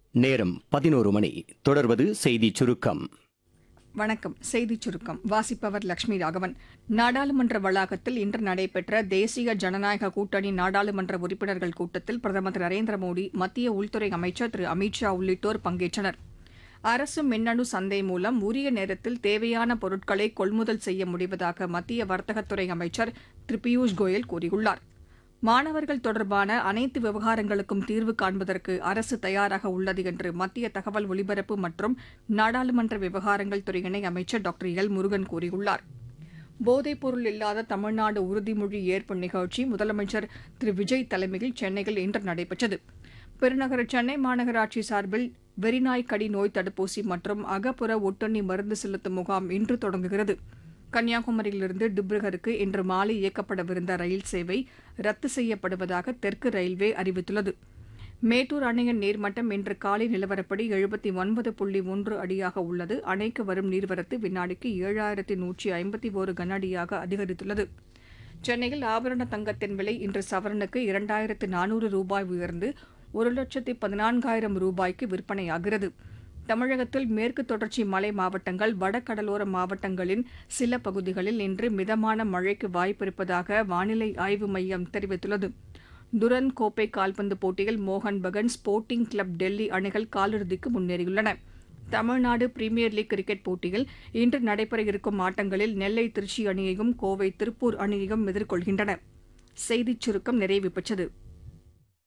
நேரம் பதினோரு மணி தொடர்வது செய்திச் சுருக்கம் வணக்கம் செய்திச் சுருக்கம் வாசிப்பவர் லட்சுமி ராகவன் நாடாளுமன்ற வளாகத்தில் இன்று நடைபெற்ற தேசிய ஜனநாயக கூட்டணி நாடாளுமன்ற உறுப்பினர்கள் கூட்டத்தில் பிரதமர் திரு நரேந்திர மோடி மத்திய உள்துறை அமைச்சர் திரு அமித் ஷா உள்ளிட்டோர் பங்கேற்றனர் அரசு மின்னணு சந்தை மூலம் உரிய நேரத்தில் தேவையான பொருட்களை கொள்முதல் செய்ய முடிவதாக மத்திய வர்த்தகத்துறை அமைச்சர் திரு பியூஷ் கோயல் கூறியுள்ளார் மாணவர்கள் தொடர்பான அனைத்து விவகாரங்களுக்கும் தீர்வு காண்பதற்கு அரசு தயாராக உள்ளது என்று மத்திய தகவல் ஒலிபரப்பு மற்றும் நாடாளுமன்ற விவகாரங்கள் துறை இணை அமைச்சர் டாக்டர் எல் முருகன் கூறியுள்ளார் போதைப்பொருள் இல்லாத தமிழ்நாடு உறுதிமொழி ஏற்பு நிகழ்ச்சி முதலமைச்சர் திரு விஜய் தலைமையில் சென்னையில் இன்று நடைபெற்றது பெருநகர சென்னை மாநகராட்சி சார்பில் வெறிநாய் கடி நோய் தடுப்பூசி மற்றும் அகப்புற ஒட்டுண்ணி மருந்து செலுத்தும் முகாம் இன்று தொடங்குகிறது கன்னியாகுமரியிலிருந்து டிப்ருகருக்கு இன்று மாலை இயக்கப்படவிருந்த ரயில் சேவை ரத்து செய்யப்படுவதாக தெற்கு ரயில்வே அறிவித்துள்ளது மேட்டூர் அணையின் நீர்மட்டம் இன்று காலை நிலவரப்படி எழுபத்தி ஒன்பது புள்ளி ஒன்று அடியாக உள்ளது அணைக்கு வரும் நீர்வரத்து வினாடிக்கு ஏழாயிரத்தி நூற்றி ஐம்பத்தி ஒரு கன அடியாக அதிகரித்துள்ளது சென்னையில் ஆபரண தங்கத்தின் விலை இன்று சவரனுக்கு இரண்டாயிரத்து நானூறு ரூபாய் உயர்ந்து ஒரு லட்சத்தி பதினான்காயிரம் ரூபாய்க்கு விற்பனையாகிறது தமிழகத்தில் மேற்கு தொடர்ச்சி மலை மாவட்டங்கள் வடகடலோர மாவட்டங்களின் சில பகுதிகளில் இன்று மிதமான மழைக்கு வாய்ப்பிருப்பதாக வானிலை ஆய்வு மையம் தெரிவித்துள்ளது துரன் கோப்பை கால்பந்து போட்டியில் மோகன் பகன் ஸ்போர்ட்டிங் கிளப் டெல்லி அணிகள் காலிறுதிக்கு முன்னேறியுள்ளன தமிழ்நாடு பிரீமியர் லீக் கிரிக்கெட் போட்டியில் இன்று நடைபெற இருக்கும் ஆட்டங்களில் நெல்லை திருச்சி அணியையும் கோவை திருப்பூர் அணியையும் எதிர்கொள்கின்றன செய்திச் சுருக்கம் நிறைவு பெற்றது